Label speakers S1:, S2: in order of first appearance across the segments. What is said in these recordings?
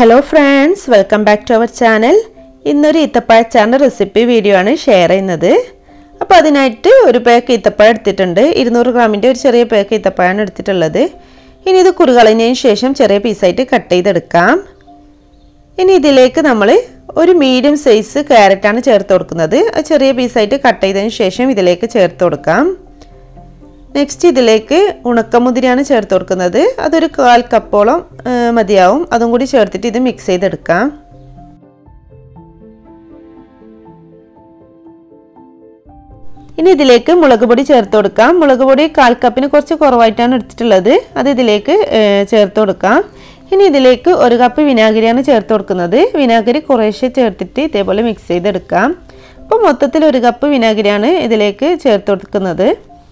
S1: hello friends welcome back to our channel ഇന്നൊരു ഈത്തപ്പഴച്ചാറിൻ്റെ recipe video ആണ് ഷെയർ ചെയ്യുന്നത് അപ്പോൾ അതിനായിട്ട് ഒരു പാക്ക് ഈത്തപ്പഴം എടുത്തിട്ടുണ്ട് ഇരുന്നൂറ് ഗ്രാമിൻ്റെ ഒരു ചെറിയ പാക്ക് ഈത്തപ്പഴമാണ് എടുത്തിട്ടുള്ളത് ഇനി ഇത് കുറുകളഞ്ഞതിന് ശേഷം ചെറിയ പീസായിട്ട് കട്ട് ചെയ്തെടുക്കാം ഇനി ഇതിലേക്ക് നമ്മൾ ഒരു മീഡിയം സൈസ് ക്യാരറ്റാണ് ചേർത്ത് കൊടുക്കുന്നത് അത് ചെറിയ പീസായിട്ട് കട്ട് ചെയ്തതിന് ശേഷം ഇതിലേക്ക് ചേർത്ത് കൊടുക്കാം നെക്സ്റ്റ് ഇതിലേക്ക് ഉണക്കമുതിരിയാണ് ചേർത്ത് കൊടുക്കുന്നത് അതൊരു കാൽ കപ്പോളം മതിയാവും അതും കൂടി ചേർത്തിട്ട് ഇത് മിക്സ് ചെയ്തെടുക്കാം ഇനി ഇതിലേക്ക് മുളക് പൊടി ചേർത്ത് കൊടുക്കാം മുളക് പൊടി കാൽ കപ്പിന് കുറച്ച് കുറവായിട്ടാണ് എടുത്തിട്ടുള്ളത് അത് ഇതിലേക്ക് ചേർത്ത് കൊടുക്കാം ഇനി ഇതിലേക്ക് ഒരു കപ്പ് വിനാഗിരിയാണ് ചേർത്ത് കൊടുക്കുന്നത് വിനാഗിരി കുറേശ്ശെ ചേർത്തിട്ട് ഇതേപോലെ മിക്സ് ചെയ്തെടുക്കാം അപ്പോൾ മൊത്തത്തിൽ ഒരു കപ്പ് വിനാഗിരിയാണ് ഇതിലേക്ക് ചേർത്ത് കൊടുക്കുന്നത്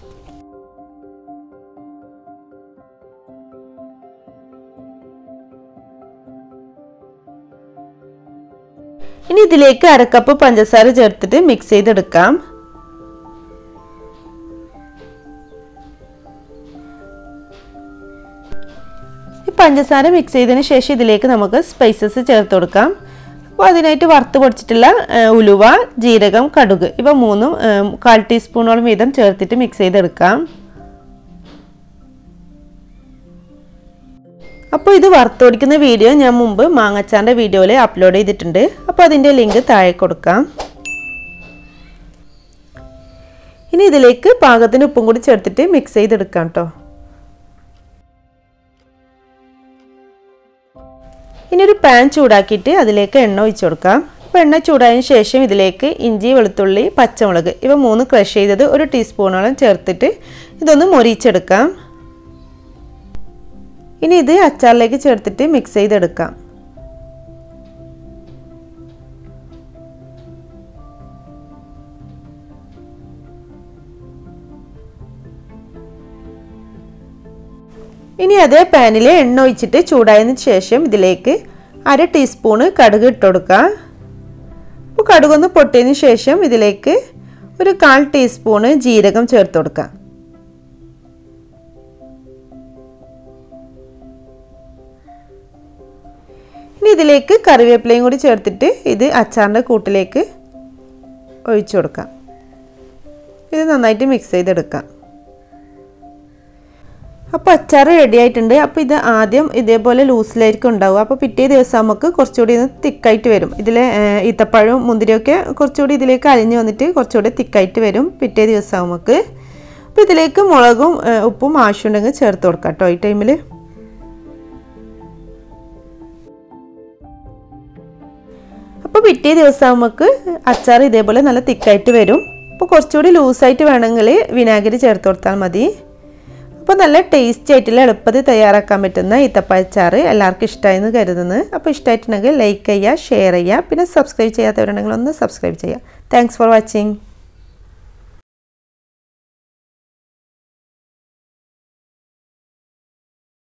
S1: ഇനി ഇതിലേക്ക് അരക്കപ്പ് പഞ്ചസാര ചേർത്തിട്ട് മിക്സ് ചെയ്തെടുക്കാം പഞ്ചസാര മിക്സ് ചെയ്തതിന് ശേഷം ഇതിലേക്ക് നമുക്ക് സ്പൈസസ് ചേർത്ത് കൊടുക്കാം അപ്പോൾ അതിനായിട്ട് വറുത്ത് പൊടിച്ചിട്ടുള്ള ഉലുവ ജീരകം കടുക് ഇവ മൂന്നും കാൽ ടീസ്പൂണോളം വീതം ചേർത്തിട്ട് മിക്സ് ചെയ്തെടുക്കാം അപ്പോൾ ഇത് വറുത്തൊടിക്കുന്ന വീഡിയോ ഞാൻ മുമ്പ് മാങ്ങച്ചാറിൻ്റെ വീഡിയോയിൽ അപ്ലോഡ് ചെയ്തിട്ടുണ്ട് അപ്പോൾ അതിൻ്റെ ലിങ്ക് താഴെ കൊടുക്കാം ഇനി ഇതിലേക്ക് പാകത്തിന് ഉപ്പും കൂടി ചേർത്തിട്ട് മിക്സ് ചെയ്തെടുക്കാം കേട്ടോ ഇനി ഒരു പാൻ ചൂടാക്കിയിട്ട് അതിലേക്ക് എണ്ണ ഒഴിച്ചു കൊടുക്കാം അപ്പോൾ എണ്ണ ചൂടായതിനു ശേഷം ഇതിലേക്ക് ഇഞ്ചി വെളുത്തുള്ളി പച്ചമുളക് ഇവ മൂന്ന് ക്രഷ് ചെയ്തത് ഒരു ടീസ്പൂണോളം ചേർത്തിട്ട് ഇതൊന്ന് മൊരിച്ചെടുക്കാം ഇനി ഇത് അച്ചാറിലേക്ക് ചേർത്തിട്ട് മിക്സ് ചെയ്തെടുക്കാം ഇനി അതേ പാനിൽ എണ്ണ ഒഴിച്ചിട്ട് ചൂടായതിനു ശേഷം ഇതിലേക്ക് അര ടീസ്പൂണ് കടുക് ഇട്ട് കൊടുക്കുക അപ്പോൾ കടുകൊന്ന് പൊട്ടിയതിന് ശേഷം ഇതിലേക്ക് ഒരു കാൽ ടീസ്പൂണ് ജീരകം ചേർത്ത് കൊടുക്കുക ഇനി ഇതിലേക്ക് കറിവേപ്പിലയും കൂടി ചേർത്തിട്ട് ഇത് അച്ചാറിൻ്റെ കൂട്ടിലേക്ക് ഒഴിച്ചു കൊടുക്കാം ഇത് നന്നായിട്ട് മിക്സ് ചെയ്തെടുക്കാം അപ്പോൾ അച്ചാർ റെഡി ആയിട്ടുണ്ട് അപ്പോൾ ഇത് ആദ്യം ഇതേപോലെ ലൂസിലായിരിക്കും ഉണ്ടാവുക അപ്പോൾ പിറ്റേ ദിവസം നമുക്ക് കുറച്ചുകൂടി ഒന്ന് തിക്കായിട്ട് വരും ഇതിലെ ഈത്തപ്പഴവും മുന്തിരിയൊക്കെ കുറച്ചുകൂടി ഇതിലേക്ക് അലിഞ്ഞ് വന്നിട്ട് കുറച്ചുകൂടി തിക്കായിട്ട് വരും പിറ്റേ ദിവസം നമുക്ക് അപ്പോൾ ഇതിലേക്ക് മുളകും ഉപ്പും ആവശ്യമുണ്ടെങ്കിൽ ചേർത്ത് കൊടുക്കാം കേട്ടോ ഈ ടൈമിൽ അപ്പോൾ പിറ്റേ ദിവസം നമുക്ക് അച്ചാർ ഇതേപോലെ നല്ല തിക്കായിട്ട് വരും അപ്പോൾ കുറച്ചുകൂടി ലൂസായിട്ട് വേണമെങ്കിൽ വിനാഗിരി ചേർത്ത് കൊടുത്താൽ മതി അപ്പോൾ നല്ല ടേസ്റ്റി ആയിട്ടുള്ള എളുപ്പത്തിൽ തയ്യാറാക്കാൻ പറ്റുന്ന ഈത്തപ്പഴച്ചാറ് എല്ലാവർക്കും ഇഷ്ടമായെന്ന് കരുതുന്നത് അപ്പോൾ ഇഷ്ടമായിട്ടുണ്ടെങ്കിൽ ലൈക്ക് ചെയ്യുക ഷെയർ ചെയ്യുക പിന്നെ സബ്സ്ക്രൈബ് ചെയ്യാത്തവരുണ്ടെങ്കിൽ ഒന്ന് സബ്സ്ക്രൈബ് ചെയ്യുക താങ്ക്സ് ഫോർ വാച്ചിങ്